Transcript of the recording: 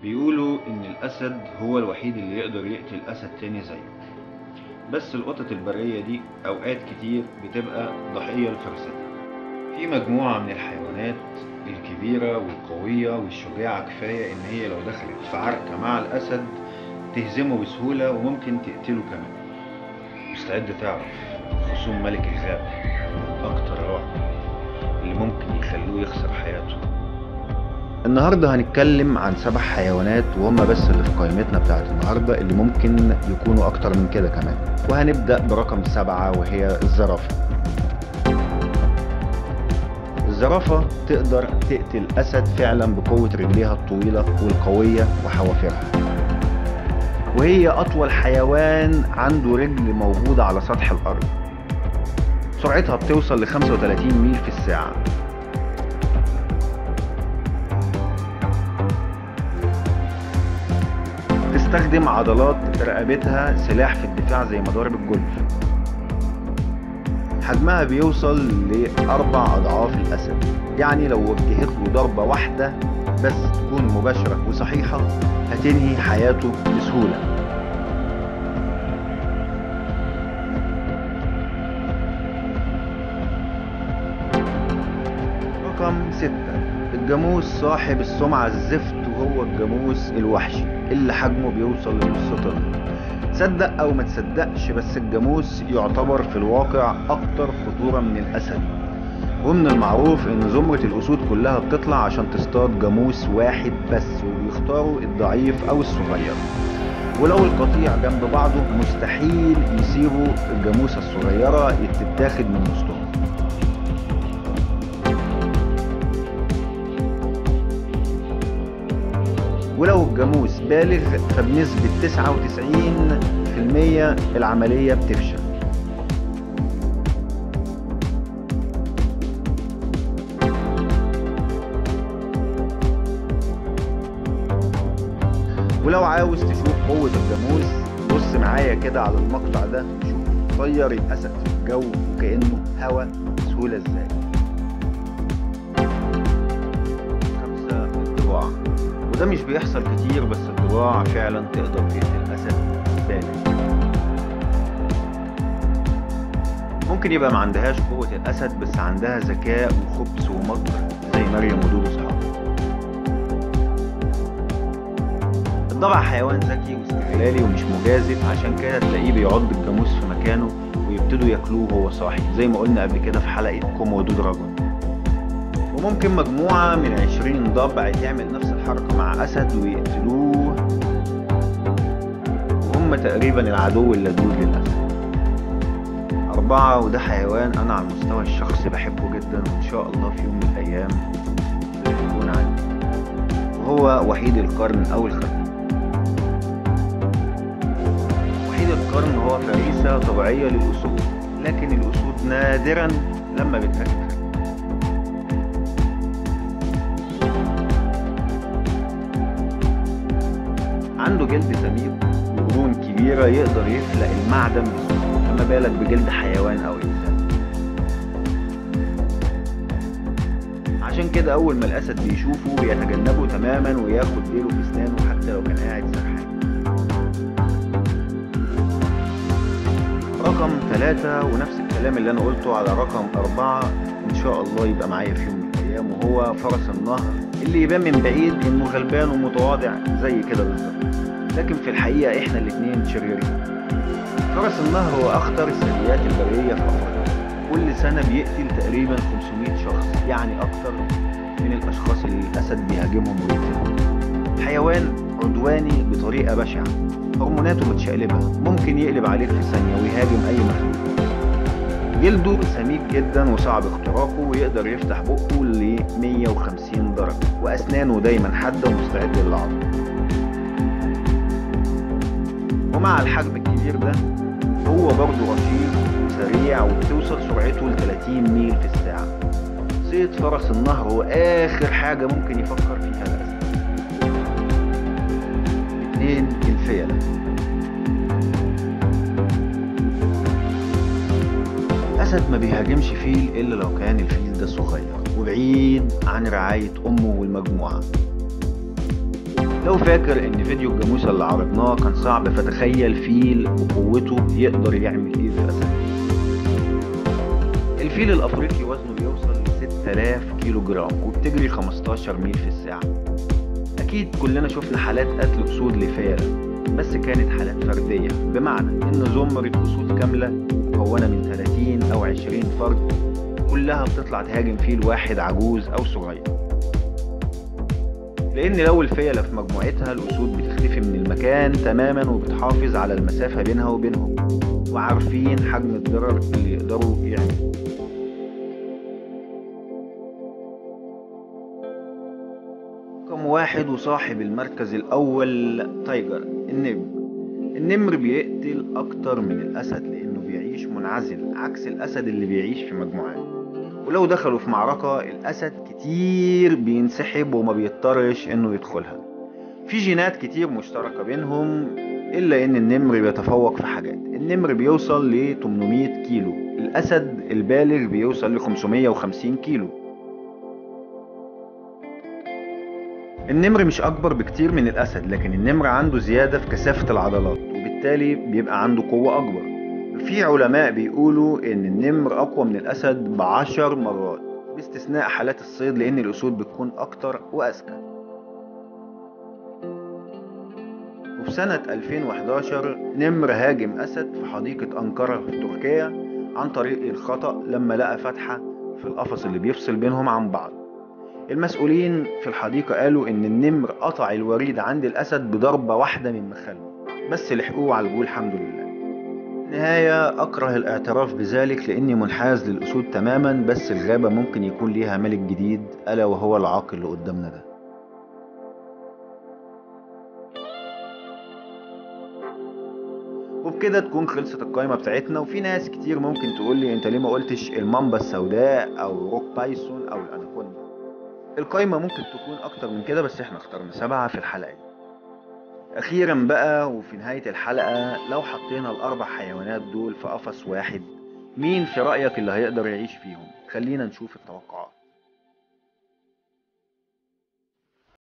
بيقولوا إن الأسد هو الوحيد اللي يقدر يقتل أسد تاني زيه بس القطط البرية دي أوقات كتير بتبقى ضحية لفرستها في مجموعة من الحيوانات الكبيرة والقوية والشجاعة كفاية إن هي لو دخلت في عركة مع الأسد تهزمه بسهولة وممكن تقتله كمان مستعد تعرف خصوم ملك الغابة أكتر رعب اللي ممكن يخلوه يخسر حياته النهاردة هنتكلم عن سبع حيوانات وهم بس اللي في قائمتنا بتاعت النهاردة اللي ممكن يكونوا أكتر من كده كمان وهنبدأ برقم سبعة وهي الزرافة الزرافة تقدر تقتل أسد فعلا بقوة رجليها الطويلة والقوية وحوافرها وهي أطول حيوان عنده رجل موجودة على سطح الأرض سرعتها بتوصل ل 35 ميل في الساعة تستخدم عضلات رقبتها سلاح في الدفاع زي مضارب الجولف حجمها بيوصل لأربع أضعاف الأسد يعني لو وجهت له ضربة واحدة بس تكون مباشرة وصحيحة هتنهي حياته بسهولة رقم ستة الجاموس صاحب السمعة الزفت وهو الجاموس الوحشي اللي حجمه بيوصل لنص طن صدق او ما تصدقش بس الجاموس يعتبر في الواقع اكتر خطورة من الاسد ومن المعروف ان زمرة الاسود كلها بتطلع عشان تصطاد جاموس واحد بس وبيختاروا الضعيف او الصغير ولو القطيع جنب بعضه مستحيل يسيبوا الجاموسة الصغيرة تتاخد من وسطهم ولو الجاموس بالغ فبنسبة 99% العملية بتفشل ولو عاوز تشوف قوة الجاموس بص معايا كده على المقطع ده شوف طير الأسد في الجو وكأنه هوا بسهولة ازاي خمسة الضباع وده مش بيحصل كتير بس الضباع فعلا تقدر تقتل أسد بالغ ممكن يبقى ما عندهاش قوة الأسد بس عندها ذكاء وخبث ومكر زي مريم ودود أصحابها الضبع حيوان ذكي واستغلالي ومش مجازف عشان كده تلاقيه بيعض الجاموس في مكانه ويبتدوا ياكلوه وهو صاحي زي ما قلنا قبل كده في حلقة كومودو دراجون وممكن مجموعة من عشرين ضبع تعمل نفس الحركة مع أسد ويقتلوه وهم تقريبا العدو اللدود للأسد أربعة وده حيوان أنا على المستوى الشخصي بحبه جدا وإن شاء الله في يوم من الأيام هيكون عندي وهو وحيد القرن أو الخرتيت وحيد القرن هو فريسة طبيعية للأسود لكن الأسود نادرا لما بتهاجم عنده جلد سميك وقرون كبيرة يقدر يخلق المعدن بسهولة فما بالك بجلد حيوان أو إنسان عشان كده أول ما الأسد بيشوفه بيتجنبه تماما وياخد ديله في أسنانه حتى لو كان قاعد سرحان رقم ثلاثة ونفس الكلام اللي أنا قلته على رقم أربعة إن شاء الله يبقى معايا في يوم من الأيام وهو فرس النهر اللي يبان من بعيد إنه غلبان ومتواضع زي كده بالظبط لكن في الحقيقة إحنا الاتنين شريرين فرس النهر هو أخطر الثدييات البرية في أفريقيا كل سنة بيقتل تقريبا 500 شخص يعني أكتر من الأشخاص اللي الأسد بيهاجمهم ويقتلهم حيوان عدواني بطريقة بشعة هرموناته متشقلبة ممكن يقلب عليك في ثانية ويهاجم أي مخلوق جلده سميك جدا وصعب اختراقه ويقدر يفتح بقه ل 150 درجة وأسنانه دايما حادة ومستعد للعض ومع الحجم الكبير ده هو برضه رشيق وسريع وبتوصل سرعته ل 30 ميل في الساعة صيد فرس النهر هو آخر حاجة ممكن يفكر فيها الأسد اتنين الفيلة الأسد ما بيهاجمش فيل إلا لو كان الفيل ده صغير وبعيد عن رعاية أمه والمجموعة لو فاكر ان فيديو الجاموسة اللي عرضناه كان صعب فتخيل فيل بقوته يقدر يعمل ايه في اسد الفيل الافريقي وزنه بيوصل ل 6000 كيلو جرام وبتجري 15 ميل في الساعة اكيد كلنا شفنا حالات قتل اسود لفيلة بس كانت حالات فردية بمعنى ان زمرة اسود كاملة مكونة من 30 او 20 فرد كلها بتطلع تهاجم فيل واحد عجوز او صغير لان لو الفيلة في مجموعتها الاسود بتختفي من المكان تماما وبتحافظ على المسافة بينها وبينهم وعارفين حجم الضرر اللي يقدروا يعملوه رقم واحد وصاحب المركز الأول تايجر النمر النمر بيقتل أكتر من الأسد لأنه بيعيش منعزل عكس الأسد اللي بيعيش في مجموعات ولو دخلوا في معركة الأسد كتير بينسحب وما بيضطرش إنه يدخلها في جينات كتير مشتركة بينهم إلا إن النمر بيتفوق في حاجات النمر بيوصل ل 800 كيلو الأسد البالغ بيوصل ل 550 كيلو النمر مش أكبر بكتير من الأسد لكن النمر عنده زيادة في كثافة العضلات وبالتالي بيبقى عنده قوة أكبر في علماء بيقولوا إن النمر أقوى من الأسد بعشر مرات باستثناء حالات الصيد لأن الأسود بتكون أكتر وأذكى وفي سنة 2011 نمر هاجم أسد في حديقة أنقرة في تركيا عن طريق الخطأ لما لقى فتحة في القفص اللي بيفصل بينهم عن بعض المسؤولين في الحديقة قالوا إن النمر قطع الوريد عند الأسد بضربة واحدة من مخله بس لحقوه على الجول الحمد لله نهاية أكره الاعتراف بذلك لأني منحاز للأسود تماما بس الغابة ممكن يكون ليها ملك جديد ألا وهو العاقل اللي قدامنا ده وبكده تكون خلصت القائمة بتاعتنا وفي ناس كتير ممكن تقول لي انت ليه ما قلتش المامبا السوداء او روك بايسون او الاناكوندا القائمة ممكن تكون اكتر من كده بس احنا اخترنا سبعة في الحلقة دي اخيرا بقى وفي نهاية الحلقة لو حطينا الاربع حيوانات دول في قفص واحد مين في رأيك اللي هيقدر يعيش فيهم خلينا نشوف التوقعات